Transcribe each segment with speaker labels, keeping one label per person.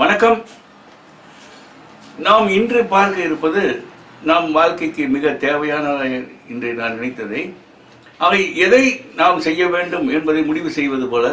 Speaker 1: வணக்கம் நாம் இன்று பார்க்க இருப்பது நம் வாழ்க்கைக்கு மிக தேவையான என்று நான் நினைத்ததை அவை எதை நாம் செய்ய வேண்டும் என்பதை முடிவு செய்வது போல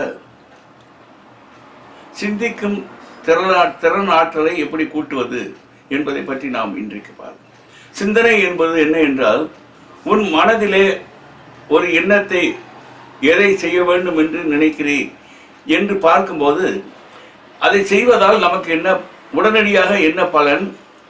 Speaker 1: சிந்திக்கும் திறனா திறன் ஆற்றலை எப்படி கூட்டுவது என்பதை பற்றி நாம் இன்றைக்கு பார்ப்போம் சிந்தனை என்பது என்ன என்றால் உன் மனதிலே ஒரு எண்ணத்தை எதை செய்ய வேண்டும் என்று நினைக்கிறேன் என்று பார்க்கும்போது அதை செய்வதால் நமக்கு என்ன உடனடியாக என்ன பலன்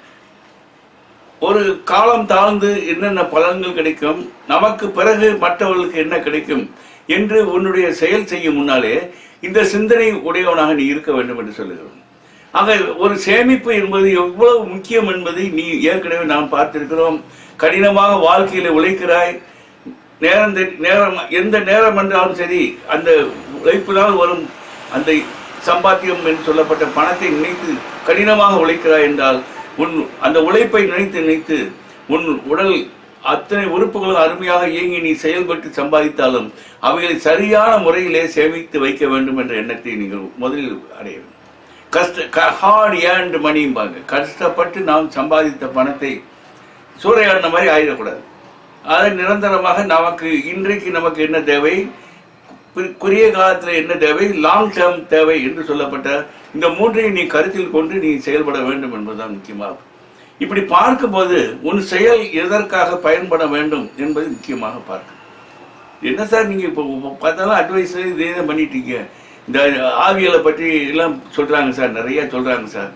Speaker 1: ஒரு காலம் தாழ்ந்து என்னென்ன பலன்கள் கிடைக்கும் நமக்கு பிறகு மற்றவர்களுக்கு என்ன கிடைக்கும் என்று உன்னுடைய செயல் செய்யும் முன்னாலே இந்த சிந்தனை உடையவனாக நீ இருக்க வேண்டும் என்று சொல்லுகிறோம் ஆக ஒரு சேமிப்பு என்பது எவ்வளவு முக்கியம் என்பதை நீ ஏற்கனவே நாம் பார்த்திருக்கிறோம் கடினமாக வாழ்க்கையில் உழைக்கிறாய் நேரம் தெ- நேரம் எந்த நேரம் என்றாலும் சரி அந்த உழைப்பினால் வரும் அந்த சம்பாத்தியம் என்று சொல்லப்பட்ட பணத்தை நினைத்து கடினமாக உழைக்கிறாய் என்றால் உன் அந்த உழைப்பை நினைத்து நினைத்து உன் உடல் அத்தனை உறுப்புகளும் அருமையாக இயங்கி நீ செயல்பட்டு சம்பாதித்தாலும் அவைகளை சரியான முறையிலே சேமித்து வைக்க வேண்டும் என்ற எண்ணத்தை நீங்கள் முதலில் அடைய வேண்டும் கஷ்ட ஹார்ட் ஏர்ன்டு மணிம்பாங்க கஷ்டப்பட்டு நாம் சம்பாதித்த பணத்தை சூறையாடின மாதிரி ஆயிடக்கூடாது அதை நிரந்தரமாக நமக்கு இன்றைக்கு நமக்கு என்ன தேவை குறி- குறுகிய காலத்தில் என்ன தேவை லாங் டேர்ம் தேவை என்று சொல்லப்பட்ட இந்த மூன்றையும் நீ கருத்தில் கொண்டு நீ செயல்பட வேண்டும் என்பதுதான் முக்கியமாகும் இப்படி பார்க்கும்போது உன் செயல் எதற்காக பயன்பட வேண்டும் என்பது முக்கியமாக பார்க்க என்ன சார் நீங்கள் இப்போ பார்த்தாலும் அட்வைஸ் இதே தான் பண்ணிட்டீங்க இந்த ஆவியலை பற்றி எல்லாம் சொல்கிறாங்க சார் நிறைய சொல்கிறாங்க சார்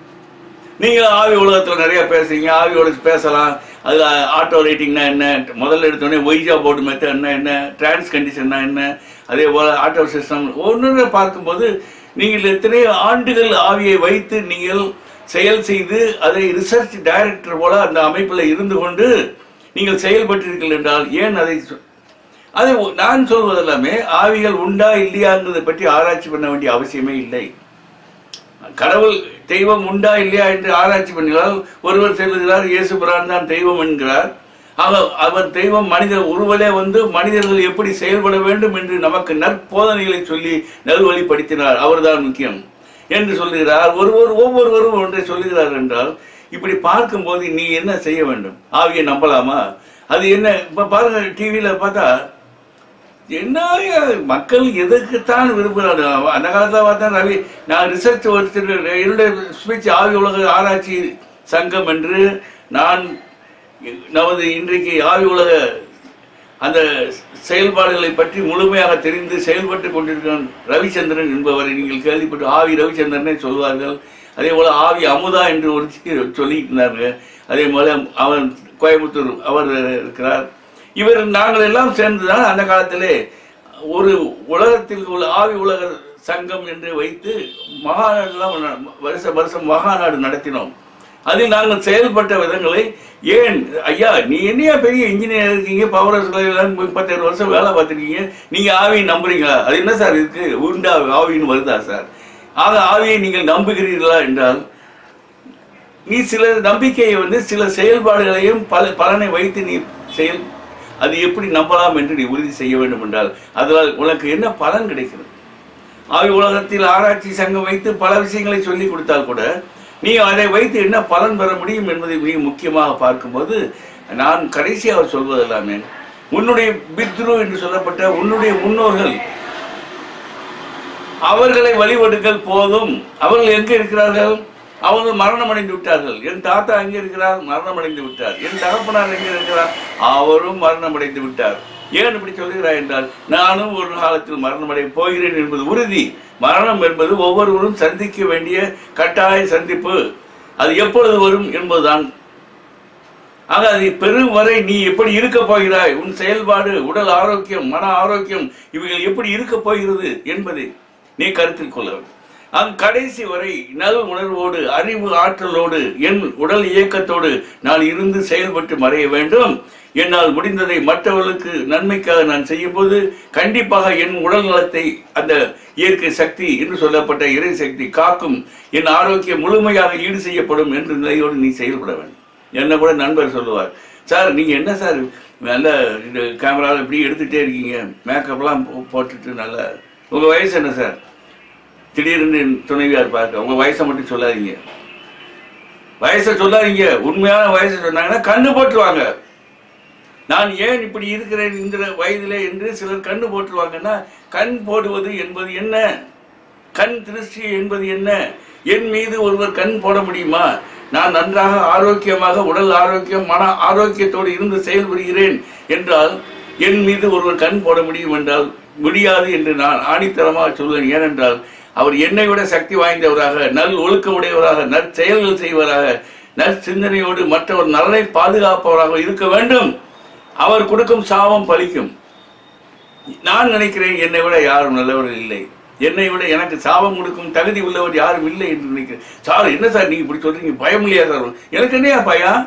Speaker 1: நீங்கள் ஆவி உலகத்தில் நிறைய பேசுறீங்க ஆவி உலக பேசலாம் அது ஆட்டோ ரைட்டிங்னா என்ன முதல்ல எடுத்தோடனே ஒய்ஜா போர்டு மெத்தட்னா என்ன டிரான்ஸ் கண்டிஷன்னா என்ன அதே போல் ஆட்டோ சிஸ்டம் ஒன்று பார்க்கும்போது நீங்கள் எத்தனை ஆண்டுகள் ஆவியை வைத்து நீங்கள் செயல் செய்து அதை ரிசர்ச் டைரக்டர் போல அந்த அமைப்பில் இருந்து கொண்டு நீங்கள் செயல்பட்டீர்கள் என்றால் ஏன் அதை சொ- அது நான் சொல்வதெல்லாமே ஆவிகள் உண்டா இல்லையாங்கிறதை பற்றி ஆராய்ச்சி பண்ண வேண்டிய அவசியமே இல்லை கடவுள் தெய்வம் உண்டா இல்லையா என்று ஆராய்ச்சி பண்ணினால் ஒருவர் சொல்லுகிறார் இயேசு பிரான் தான் தெய்வம் என்கிறார் ஆக அவர் தெய்வம் மனிதர் உருவலே வந்து மனிதர்கள் எப்படி செயல்பட வேண்டும் என்று நமக்கு நற்போதனைகளை சொல்லி நல்வழிப்படுத்தினார் அவர்தான் முக்கியம் என்று சொல்லுகிறார் ஒருவர் ஒவ்வொருவரும் ஒன்றை சொல்லுகிறார் என்றால் இப்படி பார்க்கும்போது நீ என்ன செய்ய வேண்டும் ஆவியை நம்பலாமா அது என்ன இப்ப பாருங்க டிவியில பார்த்தா என்ன மக்கள் எதுக்குத்தான் விரும்புகிறாங்க அந்த காலத்தில் பார்த்தா ரவி நான் ரிசர்ச் ஒருத்தர் என்னுடைய ஸ்பீச் ஆவி உலக ஆராய்ச்சி சங்கம் என்று நான் நமது இன்றைக்கு ஆவி உலக அந்த செயல்பாடுகளை பற்றி முழுமையாக தெரிந்து செயல்பட்டு கொண்டிருக்கும் ரவிச்சந்திரன் என்பவரை நீங்கள் கேள்விப்பட்டு ஆவி ரவிச்சந்திரனை சொல்வார்கள் அதே போல் ஆவி அமுதா என்று ஒரு சொல்லிட்டு இருந்தாங்க அதே போல அவன் கோயம்புத்தூர் அவர் இருக்கிறார் இவர் நாங்கள் எல்லாம் சேர்ந்துதான் அந்த காலத்திலே ஒரு உலகத்தில் உள்ள ஆவி உலக சங்கம் என்று வைத்து மகாநாடுலாம் ந- வருஷ வருஷம் மகாநாடு நடத்தினோம் அதில் நாங்கள் செயல்பட்ட விதங்களை ஏன் ஐயா நீ என்னையா பெரிய இன்ஜினியர் இருக்கீங்க பவர் ஹவுஸ்லாம் முப்பத்தேழு வருஷம் வேலை பார்த்துருக்கீங்க நீங்கள் ஆவியை நம்புறீங்களா அது என்ன சார் இருக்கு உண்டா ஆவின்னு வருதா சார் ஆக ஆவியை நீங்கள் நம்புகிறீர்களா என்றால் நீ சில நம்பிக்கையை வந்து சில செயல்பாடுகளையும் பல பலனை வைத்து நீ செயல் அது எப்படி நம்பலாம் என்று நீ உறுதி செய்ய வேண்டும் என்றால் அதனால் உனக்கு என்ன பலன் கிடைக்கிறது ஆவி உலகத்தில் ஆராய்ச்சி சங்கம் வைத்து பல விஷயங்களை சொல்லி கொடுத்தால் கூட நீ அதை வைத்து என்ன பலன் பெற முடியும் என்பதை மிக முக்கியமாக பார்க்கும்போது நான் கடைசியாக சொல்வதெல்லாமே உன்னுடைய பித்ரு என்று சொல்லப்பட்ட உன்னுடைய முன்னோர்கள் அவர்களை வழிபடுங்கள் போதும் அவர்கள் எங்கே இருக்கிறார்கள் அவர்கள் மரணம் அடைந்து விட்டார்கள் என் தாத்தா எங்கே இருக்கிறார் மரணம் அடைந்து விட்டார் என் தகப்பனார் எங்கே இருக்கிறார் அவரும் மரணம் அடைந்து விட்டார் ஏன் இப்படி சொல்லுகிறாய் என்றால் நானும் ஒரு காலத்தில் மரணம் அடைய போகிறேன் என்பது உறுதி மரணம் என்பது ஒவ்வொருவரும் சந்திக்க வேண்டிய கட்டாய சந்திப்பு அது எப்பொழுது வரும் என்பதுதான் ஆக அதை பெறும் வரை நீ எப்படி இருக்க போகிறாய் உன் செயல்பாடு உடல் ஆரோக்கியம் மன ஆரோக்கியம் இவைகள் எப்படி இருக்க போகிறது என்பதை நீ கருத்தில் கொள்ள வேண்டும் அங்கு கடைசி வரை நல் உணர்வோடு அறிவு ஆற்றலோடு என் உடல் இயக்கத்தோடு நான் இருந்து செயல்பட்டு மறைய வேண்டும் என்னால் முடிந்ததை மற்றவர்களுக்கு நன்மைக்காக நான் செய்யும்போது கண்டிப்பாக என் உடல் நலத்தை அந்த இயற்கை சக்தி என்று சொல்லப்பட்ட இறை சக்தி காக்கும் என் ஆரோக்கியம் முழுமையாக ஈடு செய்யப்படும் என்ற நிலையோடு நீ செயல்பட வேண்டும் என்ன கூட நண்பர் சொல்லுவார் சார் நீங்கள் என்ன சார் நல்ல இந்த கேமராவில் இப்படி எடுத்துகிட்டே இருக்கீங்க மேக்கப்லாம் போ- போட்டுட்டு நல்ல உங்கள் வயசு என்ன சார் திடீரென்று என் துணைவியார் பார்க்க உங்க வயசை மட்டும் சொல்லாதீங்க வயசை சொல்லாதீங்க உண்மையான வயசை சொன்னாங்கன்னா கண்ணு போட்டுருவாங்க நான் ஏன் இப்படி இருக்கிறேன் இந்த வயதிலே என்று சிலர் கண்ணு போட்டுருவாங்கன்னா கண் போடுவது என்பது என்ன கண் திருஷ்டி என்பது என்ன என் மீது ஒருவர் கண் போட முடியுமா நான் நன்றாக ஆரோக்கியமாக உடல் ஆரோக்கியம் மன ஆரோக்கியத்தோடு இருந்து செயல்புரிகிறேன் என்றால் என் மீது ஒருவர் கண் போட முடியும் என்றால் முடியாது என்று நான் ஆணித்தரமாக சொல்வேன் ஏனென்றால் அவர் என்னை விட சக்தி வாய்ந்தவராக நல் ஒழுக்கம் உடையவராக நற்செயல்கள் செய்வராக நற்சிந்தனையோடு மற்றவர் நலனை பாதுகாப்பவராக இருக்க வேண்டும் அவர் கொடுக்கும் சாபம் பலிக்கும் நான் நினைக்கிறேன் என்னை விட யாரும் நல்லவர்கள் இல்லை என்னை விட எனக்கு சாபம் கொடுக்கும் தகுதி உள்ளவர் யாரும் இல்லை என்று நினைக்கிறேன் சார் என்ன சார் நீங்க இப்படி சொல்றீங்க பயம் இல்லையா சார் எனக்கு என்னையா பயம்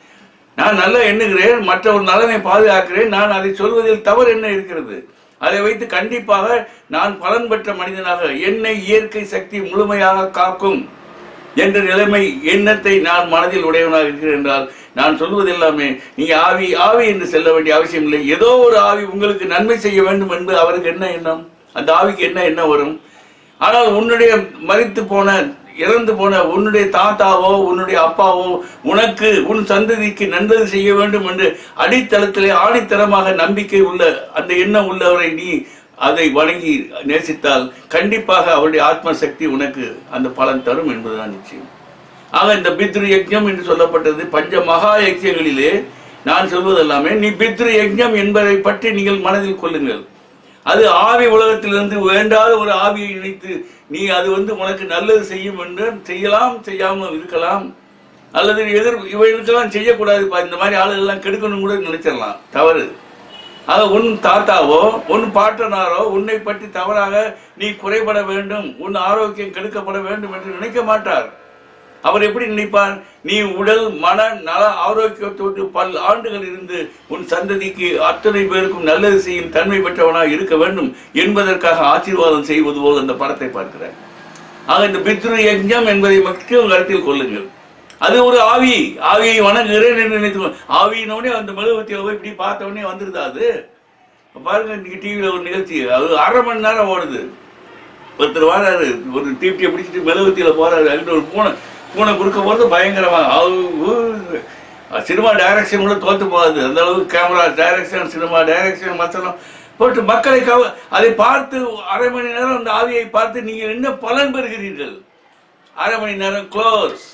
Speaker 1: நான் நல்லா எண்ணுகிறேன் மற்றவர் நலனை பாதுகாக்கிறேன் நான் அதை சொல்வதில் தவறு என்ன இருக்கிறது அதை வைத்து கண்டிப்பாக நான் பலன் பெற்ற மனிதனாக என்னை இயற்கை சக்தி முழுமையாக காக்கும் என்ற நிலைமை எண்ணத்தை நான் மனதில் உடையவனாக இருக்கிறேன் என்றால் நான் சொல்வது எல்லாமே நீ ஆவி ஆவி என்று செல்ல வேண்டிய அவசியம் இல்லை ஏதோ ஒரு ஆவி உங்களுக்கு நன்மை செய்ய வேண்டும் என்பது அவருக்கு என்ன எண்ணம் அந்த ஆவிக்கு என்ன எண்ணம் வரும் ஆனால் உன்னுடைய மறித்து போன இறந்து போன உன்னுடைய தாத்தாவோ உன்னுடைய அப்பாவோ உனக்கு உன் சந்ததிக்கு நல்லது செய்ய வேண்டும் என்று அடித்தளத்திலே ஆணித்தரமாக நம்பிக்கை உள்ள அந்த எண்ணம் உள்ளவரை நீ அதை வணங்கி நேசித்தால் கண்டிப்பாக அவருடைய ஆத்ம சக்தி உனக்கு அந்த பலன் தரும் என்பதுதான் நிச்சயம் ஆக இந்த பித்ரு யஜ்ஞம் என்று சொல்லப்பட்டது பஞ்ச மகா யஜ்யங்களிலே நான் சொல்வது எல்லாமே நீ பித்ரு யஜ்ஞம் என்பதை பற்றி நீங்கள் மனதில் கொள்ளுங்கள் அது ஆவி உலகத்திலிருந்து வேண்டாத ஒரு ஆவியை நினைத்து நீ அது வந்து உனக்கு நல்லது செய்யும் என்று செய்யலாம் செய்யாமல் இருக்கலாம் அல்லது எதிர் இவைகளுக்கெல்லாம் செய்யக்கூடாதுப்பா இந்த மாதிரி ஆளுகள்லாம் கெடுக்கணும் கூட நினைச்சிடலாம் தவறு ஆக உன் தாத்தாவோ உன் பாட்டனாரோ உன்னை பற்றி தவறாக நீ குறைபட வேண்டும் உன் ஆரோக்கியம் கெடுக்கப்பட வேண்டும் என்று நினைக்க மாட்டார் அவர் எப்படி நினைப்பார் நீ உடல் மன நல ஆரோக்கியத்தோடு பல் ஆண்டுகள் இருந்து உன் சந்ததிக்கு அத்தனை பேருக்கும் நல்லது செய்யும் தன்மை பெற்றவனாக இருக்க வேண்டும் என்பதற்காக ஆசீர்வாதம் செய்வது போல் அந்த படத்தை பார்க்கிறார் ஆக இந்த பித்ரு யஜ்ஞம் என்பதை மட்டும் கருத்தில் கொள்ளுங்கள் அது ஒரு ஆவி ஆவியை வணங்குகிறேன் என்று நினைத்து ஆவியினோடனே அந்த மெழுகுவத்தியில் போய் இப்படி பார்த்த உடனே வந்துருதா அது பாருங்க இன்னைக்கு டிவியில் ஒரு நிகழ்ச்சி அது அரை மணி நேரம் ஓடுது ஒருத்தர் வராரு ஒரு தீப்தியை பிடிச்சிட்டு மெழுகுவத்தியில் போறாரு அங்கிட்ட ஒரு பூனை பூனை குறுக்க போகிறது பயங்கரமாக அது சினிமா டைரக்ஷன் கூட தோத்து போகாது அந்த அளவுக்கு கேமரா டைரக்ஷன் சினிமா டைரக்ஷன் மத்தெல்லாம் போட்டு மக்களை கவ அதை பார்த்து அரை மணி நேரம் அந்த ஆவியை பார்த்து நீங்கள் என்ன பலன் பெறுகிறீர்கள் அரை மணி நேரம் க்ளோஸ்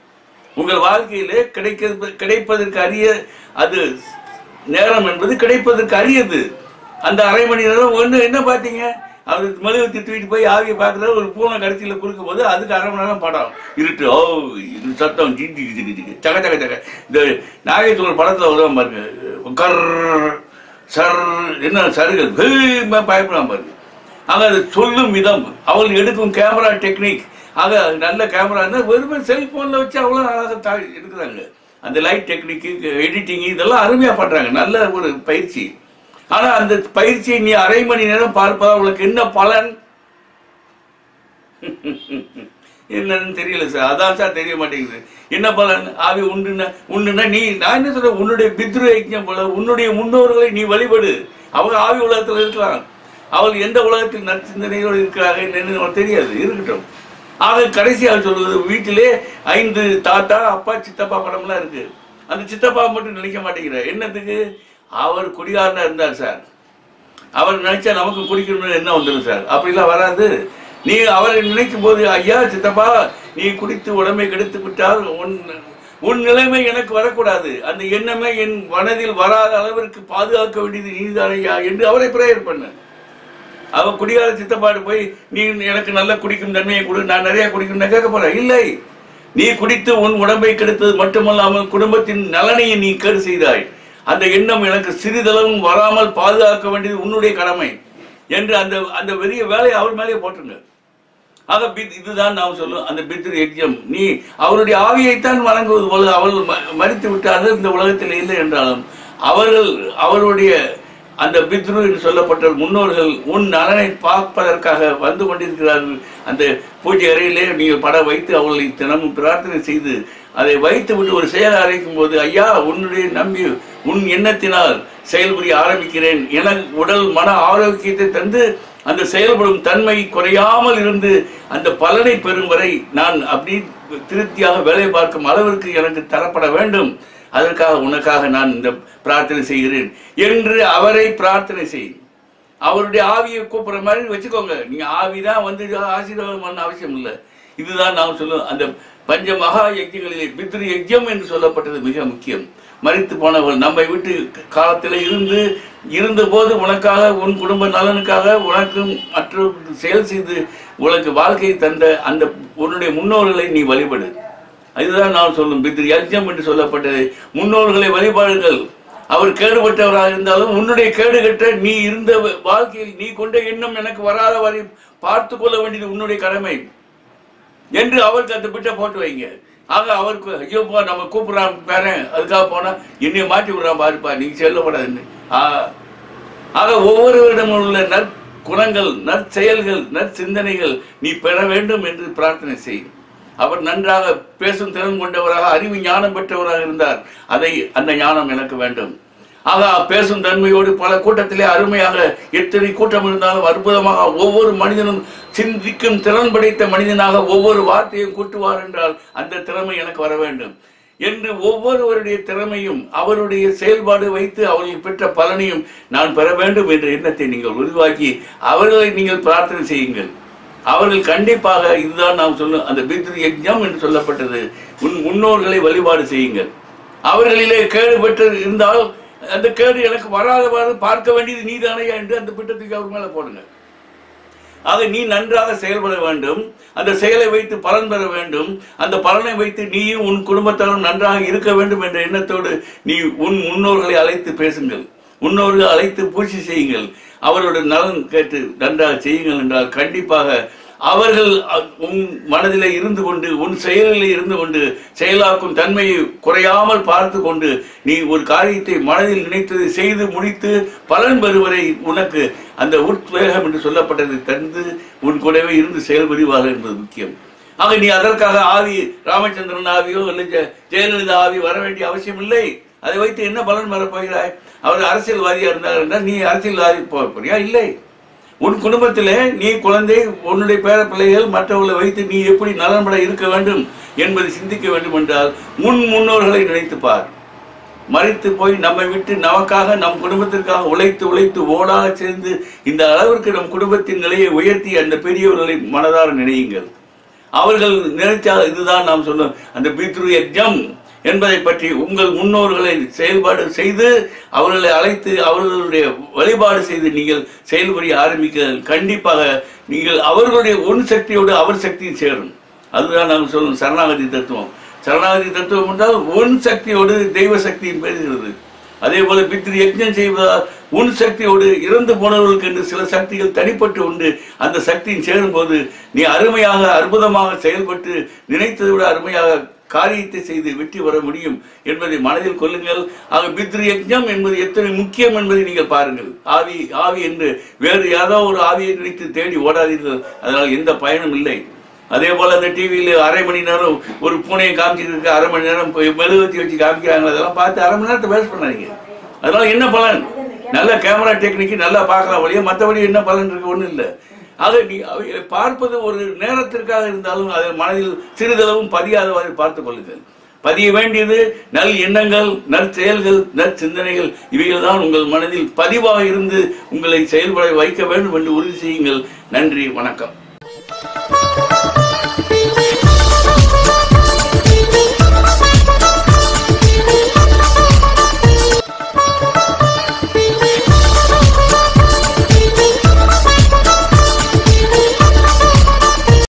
Speaker 1: உங்கள் வாழ்க்கையிலே கிடைக்கிறது கிடைப்பதற்கு அரிய அது நேரம் என்பது கிடைப்பதற்கு அரியது அந்த அரை மணி நேரம் ஒன்று என்ன பார்த்தீங்க அவர் மெழுகுத்தி தூக்கிட்டு போய் ஆவியை பார்க்குறது ஒரு பூனை கடைசியில் கொடுக்கும் போது அதுக்கு அரை மணி நேரம் படம் இருட்டு ஓ இது சத்தம் ஜிஞ்சி ஜிஜி ஜிஜி சக சக சக இந்த நாகேஸ்வரர் படத்தில் வருவான் பாருங்க கர் சர் என்ன சருகள் வேகமா பயப்படாம பாருங்க ஆக அது சொல்லும் விதம் அவள் எடுக்கும் கேமரா டெக்னிக் ஆக நல்ல கேமரா இருந்தால் வெறுமே செல்போனில் வச்சு அவ்வளோ அழகாக தா எடுக்கிறாங்க அந்த லைட் டெக்னிக்கு எடிட்டிங் இதெல்லாம் அருமையாக பண்ணுறாங்க நல்ல ஒரு பயிற்சி ஆனால் அந்த பயிற்சியை நீ அரை மணி நேரம் பார்ப்பதா உங்களுக்கு என்ன பலன் என்னன்னு தெரியல சார் அதான் சார் தெரிய மாட்டேங்குது என்ன பலன் ஆவி உண்டுன்னா உண்டுன்னா நீ நான் என்ன சொல்றேன் உன்னுடைய பித்ரு யஜ்ஞம் போல உன்னுடைய முன்னோர்களை நீ வழிபடு அவங்க ஆவி உலகத்தில் இருக்கலாம் அவள் எந்த உலகத்தில் நற்சிந்தனையோடு இருக்கிறாங்க என்னன்னு நமக்கு தெரியாது இருக்கட்டும் ஆக கடைசியாக சொல்வது வீட்டிலே ஐந்து தாத்தா அப்பா சித்தப்பா படம்லாம் இருக்கு அந்த சித்தப்பா மட்டும் நினைக்க மாட்டேங்கிறார் என்னத்துக்கு அவர் குடிகாரனா இருந்தார் சார் அவர் நினைச்சா நமக்கு குடிக்கணும்னு என்ன வந்துடும் சார் அப்படிலாம் வராது நீ அவரை நினைக்கும் போது ஐயா சித்தப்பா நீ குடித்து உடம்பை கெடுத்து விட்டால் உன் உன் நிலைமை எனக்கு வரக்கூடாது அந்த எண்ணமே என் மனதில் வராத அளவிற்கு பாதுகாக்க வேண்டியது நீதானையா என்று அவரை பிரேயர் பண்ண அவன் குடிகார சித்தப்பாடு போய் நீ எனக்கு நல்ல குடிக்கும் தன்மையை கொடு நான் நிறைய குடிக்கும் கேட்க போறேன் இல்லை நீ குடித்து உன் உடம்பை கெடுத்தது மட்டுமல்லாமல் குடும்பத்தின் நலனையை நீ கேடு செய்தாய் அந்த எண்ணம் எனக்கு சிறிதளவும் வராமல் பாதுகாக்க வேண்டியது உன்னுடைய கடமை என்று அந்த அந்த பெரிய வேலையை அவர் மேலேயே போட்டுருங்க ஆக பித் இதுதான் நாம் சொல்லும் அந்த பித்ரு யஜ்யம் நீ அவருடைய ஆவியைத்தான் வணங்குவது போல அவர்கள் ம- மரித்து விட்டார்கள் இந்த உலகத்தில் இல்லை என்றாலும் அவர்கள் அவருடைய அந்த பித்ரு என்று சொல்லப்பட்ட முன்னோர்கள் உன் நலனை பார்ப்பதற்காக வந்து கொண்டிருக்கிறார்கள் அந்த பூஜை அறையிலே நீங்கள் படம் வைத்து அவர்களை தினமும் பிரார்த்தனை செய்து அதை வைத்து விட்டு ஒரு செயல் அரைக்கும் போது ஐயா உன்னுடைய நம்பி உன் எண்ணத்தினால் செயல்புரிய ஆரம்பிக்கிறேன் எனக்கு உடல் மன ஆரோக்கியத்தை தந்து அந்த செயல்படும் தன்மை குறையாமல் இருந்து அந்த பலனை பெறும் வரை நான் அப்படி திருப்தியாக வேலை பார்க்கும் அளவிற்கு எனக்கு தரப்பட வேண்டும் அதற்காக உனக்காக நான் இந்த பிரார்த்தனை செய்கிறேன் என்று அவரை பிரார்த்தனை செய் அவருடைய ஆவியை கூப்பிடுற மாதிரி வச்சுக்கோங்க நீங்க ஆவி தான் வந்து ஆசீர்வாதம் பண்ண அவசியம் இல்லை இதுதான் நாம் சொல்லுவோம் அந்த பஞ்ச மகா யஜ்யங்களிலே பித்ரு யஜ்யம் என்று சொல்லப்பட்டது மிக முக்கியம் மறித்து போனவள் நம்மை விட்டு காலத்தில் இருந்து இருந்தபோது உனக்காக உன் குடும்ப நலனுக்காக உனக்கும் மற்றவர்களுக்கு செயல் செய்து உனக்கு வாழ்க்கையை தந்த அந்த உன்னுடைய முன்னோர்களை நீ வழிபடு அதுதான் நான் சொல்லும் பித்ரு யஜ்யம் என்று சொல்லப்பட்டது முன்னோர்களை வழிபாடுகள் அவர் கேடுபட்டவராக இருந்தாலும் உன்னுடைய கேடு கட்ட நீ இருந்த வாழ்க்கையில் நீ கொண்ட எண்ணம் எனக்கு வராத வரை பார்த்து கொள்ள வேண்டியது உன்னுடைய கடமை என்று அவருக்கு அந்த பிட்டை போட்டு வைங்க ஆக அவருக்கு ஐயோப்பா நம்ம கூப்பிடுறான் பேரன் அதுக்காக போனா என்னைய மாட்டி விடுறான் பாருப்பா நீங்க செல்லப்படாதுன்னு ஆ, ஆக ஒவ்வொருவரிடம் உள்ள நற்குணங்கள் நற்செயல்கள் நற்சிந்தனைகள் நீ பெற வேண்டும் என்று பிரார்த்தனை செய் அவர் நன்றாக பேசும் திறன் கொண்டவராக அறிவு ஞானம் பெற்றவராக இருந்தார் அதை அந்த ஞானம் எனக்கு வேண்டும் ஆக பேசும் தன்மையோடு பல கூட்டத்திலே அருமையாக எத்தனை கூட்டம் இருந்தாலும் அற்புதமாக ஒவ்வொரு மனிதனும் சிந்திக்கும் திறன் படைத்த மனிதனாக ஒவ்வொரு வார்த்தையும் கூட்டுவார் என்றால் அந்த திறமை எனக்கு வர வேண்டும் என்று ஒவ்வொருவருடைய திறமையும் அவருடைய செயல்பாடு வைத்து அவர்கள் பெற்ற பலனையும் நான் பெற வேண்டும் என்ற எண்ணத்தை நீங்கள் உருவாக்கி அவர்களை நீங்கள் பிரார்த்தனை செய்யுங்கள் அவர்கள் கண்டிப்பாக இதுதான் நாம் சொல்லும் அந்த பித்ரு யஜ்ஞம் என்று சொல்லப்பட்டது உன் முன்னோர்களை வழிபாடு செய்யுங்கள் அவர்களிலே கேடு பெற்று இருந்தால் அந்த கேடு எனக்கு வராதவாறு பார்க்க வேண்டியது நீதானையா என்று அந்த பிட்டத்துக்கு அவர் மேல போடுங்க ஆக நீ நன்றாக செயல்பட வேண்டும் அந்த செயலை வைத்து பலன் பெற வேண்டும் அந்த பலனை வைத்து நீயும் உன் குடும்பத்தாரும் நன்றாக இருக்க வேண்டும் என்ற எண்ணத்தோடு நீ உன் முன்னோர்களை அழைத்து பேசுங்கள் முன்னோர்கள் அழைத்து பூச்சி செய்யுங்கள் அவர்களுடைய நலன் கேட்டு நன்றாக செய்யுங்கள் என்றால் கண்டிப்பாக அவர்கள் அ- உன் மனதிலே இருந்து கொண்டு உன் செயலிலே இருந்து கொண்டு செயலாக்கும் தன்மையை குறையாமல் பார்த்து கொண்டு நீ ஒரு காரியத்தை மனதில் நினைத்ததை செய்து முடித்து பலன் பெறுவரை உனக்கு அந்த உத்வேகம் என்று சொல்லப்பட்டதை தந்து உன் கூடவே இருந்து செயல்படுவார்கள் என்பது முக்கியம் ஆக நீ அதற்காக ஆவி ராமச்சந்திரன் ஆவியோ இல்லை ஜெ- ஜெயலலிதா ஆவி வர வேண்டிய அவசியம் இல்லை அதை வைத்து என்ன பலன் பெறப் போகிறாய் அவர் அரசியல்வாதியா இருந்தார் என்றால் நீ அரசியல்வாதி போக போறியா இல்லை உன் குடும்பத்திலே நீ குழந்தை உன்னுடைய பேர பிள்ளைகள் மற்றவர்களை வைத்து நீ எப்படி நலன்பட இருக்க வேண்டும் என்பதை சிந்திக்க வேண்டும் என்றால் முன் முன்னோர்களை நினைத்து பார் மறித்து போய் நம்மை விட்டு நமக்காக நம் குடும்பத்திற்காக உழைத்து உழைத்து ஓடாக சேர்ந்து இந்த அளவிற்கு நம் குடும்பத்தின் நிலையை உயர்த்தி அந்த பெரியவர்களை மனதார நினையுங்கள் அவர்கள் நினைத்தால் இதுதான் நாம் சொல்லும் அந்த பித்ரு யஜ்ஞம் என்பதை பற்றி உங்கள் முன்னோர்களை செயல்பாடு செய்து அவர்களை அழைத்து அவர்களுடைய வழிபாடு செய்து நீங்கள் செயல்புரிய ஆரம்பிக்க கண்டிப்பாக நீங்கள் அவர்களுடைய ஒன் சக்தியோடு அவர் சக்தியும் சேரும் அதுதான் நாம் சொல்லும் சரணாகதி தத்துவம் சரணாகதி தத்துவம் என்றால் உன் சக்தியோடு தெய்வ சக்தியும் பெறுகிறது அதே போல பித்ரு யஜ்ஞம் செய்வதால் உன் சக்தியோடு இறந்து போனவர்களுக்கு என்று சில சக்திகள் தனிப்பட்டு உண்டு அந்த சக்தியும் சேரும்போது நீ அருமையாக அற்புதமாக செயல்பட்டு நினைத்ததை விட அருமையாக காரியத்தை செய்து வெற்றி பெற முடியும் என்பதை மனதில் கொள்ளுங்கள் ஆக பித்ரு யஜ்ஞம் என்பது எத்தனை முக்கியம் என்பதை நீங்கள் பாருங்கள் ஆவி ஆவி என்று வேறு ஏதோ ஒரு ஆவியை நினைத்து தேடி ஓடாதீர்கள் அதனால் எந்த பயனும் இல்லை அதே போல அந்த டிவியில் அரை மணி நேரம் ஒரு பூனையை காமிச்சிட்டு இருக்க அரை மணி நேரம் போய் மெழுகுவத்தி வச்சு காமிக்கிறாங்க அதெல்லாம் பார்த்து அரை மணி நேரத்தை வேஸ்ட் பண்ணாதீங்க அதனால என்ன பலன் நல்ல கேமரா டெக்னிக்கு நல்லா பார்க்கலாம் வழியா மற்றபடி என்ன பலன் இருக்கு ஒன்றும் இல்லை ஆக நீ அவை பார்ப்பது ஒரு நேரத்திற்காக இருந்தாலும் அதை மனதில் சிறிதளவும் பதியாதவாறு பார்த்துக் கொள்ளுங்கள் பதிய வேண்டியது நல் எண்ணங்கள் நற்செயல்கள் நற்சிந்தனைகள் இவைகள் தான் உங்கள் மனதில் பதிவாக இருந்து உங்களை செயல்பட வைக்க வேண்டும் என்று உறுதி செய்யுங்கள் நன்றி வணக்கம்